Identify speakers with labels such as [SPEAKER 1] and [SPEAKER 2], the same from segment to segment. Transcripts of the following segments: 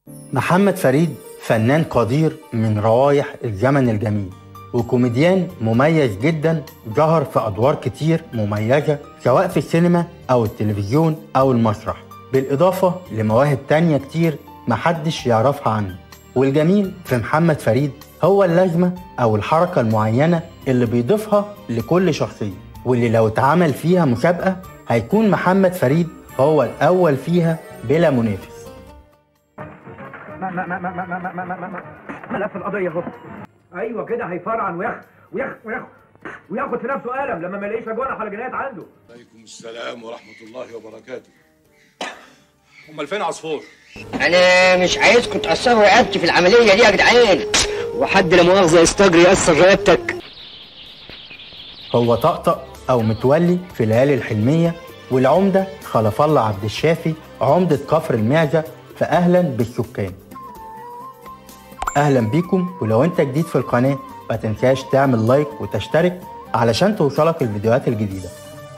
[SPEAKER 1] محمد فريد فنان قدير من روايح الزمن الجميل وكوميديان مميز جدا ظهر في أدوار كتير مميزة سواء في السينما أو التلفزيون أو المسرح بالإضافة لمواهب تانية كتير محدش يعرفها عنه والجميل في محمد فريد هو اللازمة أو الحركة المعينة اللي بيضيفها لكل شخصية واللي لو اتعمل فيها مسابقة هيكون محمد فريد هو الأول فيها بلا منافس
[SPEAKER 2] ما ما ما ما ما ما ما ما ما ما ملف القضية اهو ايوه كده هيفرعن وياخد وياخد وياخد وياخد في نفسه قلم لما ما يلاقيش اجوانح على جنايات عنده
[SPEAKER 3] عليكم السلام ورحمة الله وبركاته أمال فين عصفور؟
[SPEAKER 4] انا مش عايزكم تاثروا رقبتي في العمليه دي يا جدعان وحد لا مؤاخذه يستجري ياثر رقبتك
[SPEAKER 1] هو طقطق أو متولي في الليالي الحلمية والعمدة خلف الله عبد الشافي عمدة كفر المعزة فأهلا بالسكان أهلا بيكم ولو أنت جديد في القناة ما تنساش تعمل لايك وتشترك علشان توصلك الفيديوهات الجديدة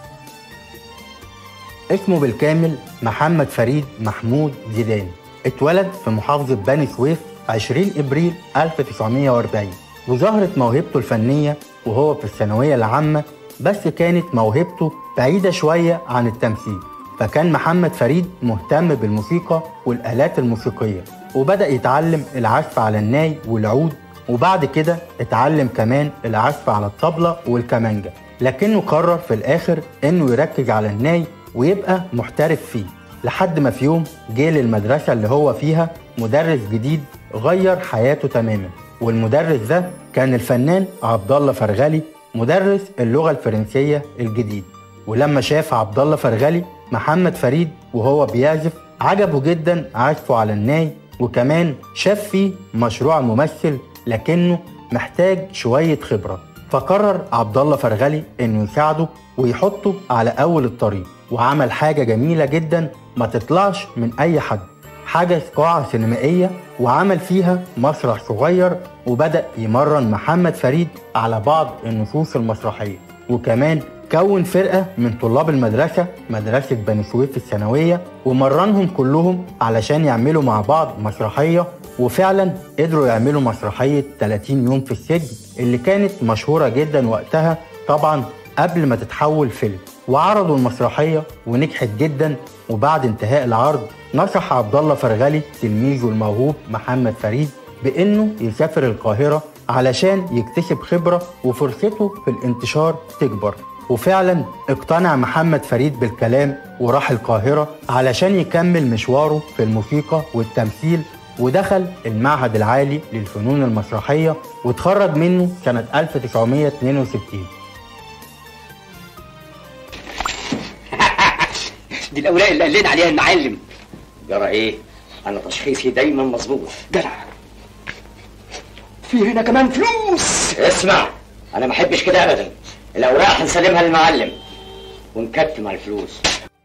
[SPEAKER 1] اسمه بالكامل محمد فريد محمود زيدان اتولد في محافظة بني سويف 20 إبريل 1940 وظهرت موهبته الفنية وهو في الثانوية العامة بس كانت موهبته بعيدة شوية عن التمثيل فكان محمد فريد مهتم بالموسيقى والآلات الموسيقية وبدأ يتعلم العزف على الناي والعود وبعد كده اتعلم كمان العزف على الطبلة والكمانجة لكنه قرر في الآخر إنه يركز على الناي ويبقى محترف فيه لحد ما في يوم جه للمدرسة اللي هو فيها مدرس جديد غير حياته تماما والمدرس ده كان الفنان عبد الله فرغلي مدرس اللغة الفرنسية الجديد ولما شاف عبد الله فرغلي محمد فريد وهو بيعزف عجبه جدا عزفه على الناي وكمان شاف فيه مشروع ممثل لكنه محتاج شوية خبرة فقرر عبد الله فرغلي انه يساعده ويحطه على اول الطريق وعمل حاجة جميلة جدا ما تطلعش من اي حد حجز قاعة سينمائية وعمل فيها مسرح صغير وبدأ يمرن محمد فريد على بعض النصوص المسرحية وكمان كون فرقة من طلاب المدرسة مدرسة بني سويف الثانوية ومرنهم كلهم علشان يعملوا مع بعض مسرحية وفعلا قدروا يعملوا مسرحية 30 يوم في السجن اللي كانت مشهورة جدا وقتها طبعا قبل ما تتحول فيلم وعرضوا المسرحية ونجحت جدا وبعد انتهاء العرض نصح عبد الله فرغلي تلميذه الموهوب محمد فريد بانه يسافر القاهرة علشان يكتسب خبرة وفرصته في الانتشار تكبر وفعلا اقتنع محمد فريد بالكلام وراح القاهرة علشان يكمل مشواره في الموسيقى والتمثيل ودخل المعهد العالي للفنون المسرحية وتخرج منه سنة 1962
[SPEAKER 4] دي الاوراق اللي قال لنا عليها المعلم جرى ايه انا تشخيصي دايما مظبوط جدع في هنا كمان فلوس اسمع انا ما احبش كده ابدا الاوراق هنسلمها للمعلم ونكتم على الفلوس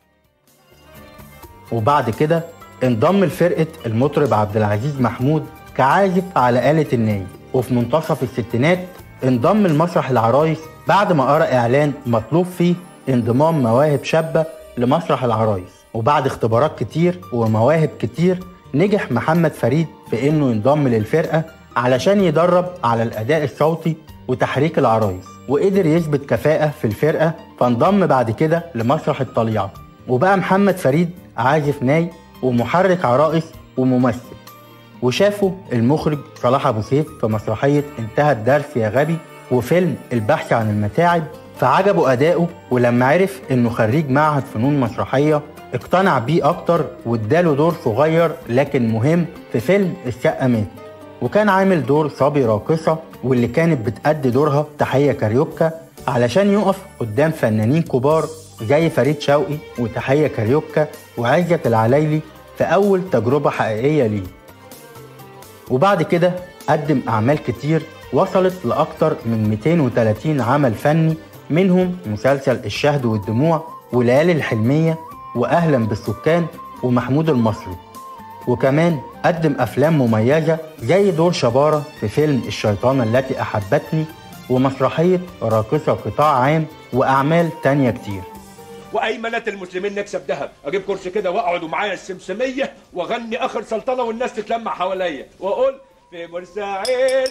[SPEAKER 1] وبعد كده انضم لفرقة المطرب عبد العزيز محمود كعازف على آلة الناي وفي منتصف الستينات انضم لمسرح العرايس بعد ما قرأ إعلان مطلوب فيه انضمام مواهب شابة لمسرح العرايس وبعد اختبارات كتير ومواهب كتير نجح محمد فريد في انه ينضم للفرقة علشان يدرب على الأداء الصوتي وتحريك العرايس وقدر يثبت كفاءة في الفرقة فانضم بعد كده لمسرح الطليعة وبقى محمد فريد عازف ناي ومحرك عرائس وممثل وشافه المخرج صلاح ابو سيف في مسرحيه انتهى الدرس يا غبي وفيلم البحث عن المتاعب فعجبه اداؤه ولما عرف انه خريج معهد فنون مسرحيه اقتنع بيه اكتر واداله دور صغير لكن مهم في فيلم الشقه مات وكان عامل دور صبي راقصه واللي كانت بتأدي دورها تحيه كاريوكا علشان يقف قدام فنانين كبار زي فريد شوقي وتحيه كاريوكا وعزت العلايلي في اول تجربه حقيقيه ليه وبعد كده قدم أعمال كتير وصلت لأكتر من 230 عمل فني منهم مسلسل الشهد والدموع وليالي الحلمية وأهلا بالسكان ومحمود المصري وكمان قدم أفلام مميزة زي دور شبارة في فيلم الشيطانة التي أحبتني ومسرحية راقصة قطاع عام وأعمال تانية كتير
[SPEAKER 2] وايمنات المسلمين نكسب ذهب اجيب كرسي كده واقعد ومعايا السمسميه واغني اخر سلطنه والناس تتلمع حواليا واقول في بورسعيد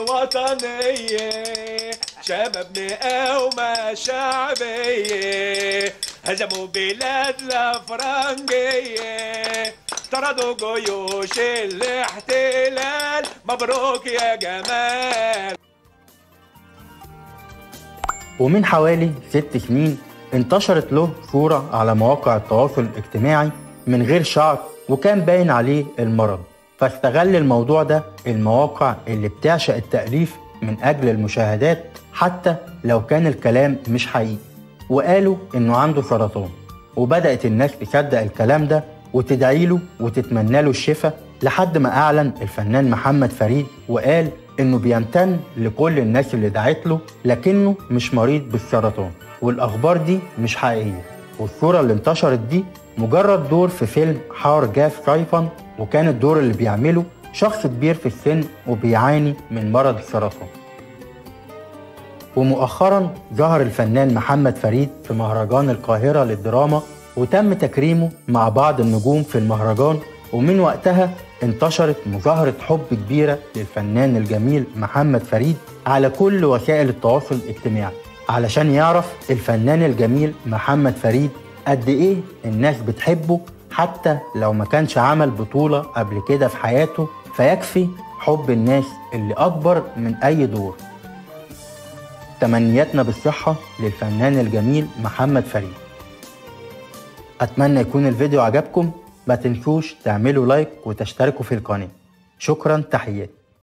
[SPEAKER 2] الوطنية شباب مقاومة شعبية هزموا بلاد الأفرنجية طردوا جيوش الاحتلال مبروك يا جمال
[SPEAKER 1] ومن حوالي ست سنين انتشرت له صورة على مواقع التواصل الاجتماعي من غير شعر وكان باين عليه المرض فاستغل الموضوع ده المواقع اللي بتعشق التأليف من أجل المشاهدات حتى لو كان الكلام مش حقيقي وقالوا إنه عنده سرطان وبدأت الناس تصدق الكلام ده وتدعي له وتتمنى له الشفاء لحد ما أعلن الفنان محمد فريد وقال إنه بيمتن لكل الناس اللي دعت له لكنه مش مريض بالسرطان والأخبار دي مش حقيقية والصورة اللي انتشرت دي مجرد دور في فيلم حار جاف صيفا وكان الدور اللي بيعمله شخص كبير في السن وبيعاني من مرض السرطان ومؤخرا ظهر الفنان محمد فريد في مهرجان القاهرة للدراما وتم تكريمه مع بعض النجوم في المهرجان ومن وقتها انتشرت مظاهرة حب كبيرة للفنان الجميل محمد فريد على كل وسائل التواصل الاجتماعي علشان يعرف الفنان الجميل محمد فريد قد ايه الناس بتحبه حتى لو ما كانش عمل بطولة قبل كده في حياته فيكفي حب الناس اللي أكبر من أي دور تمنياتنا بالصحة للفنان الجميل محمد فريد أتمنى يكون الفيديو عجبكم ما تنسوش تعملوا لايك وتشتركوا في القناة شكرا تحياتي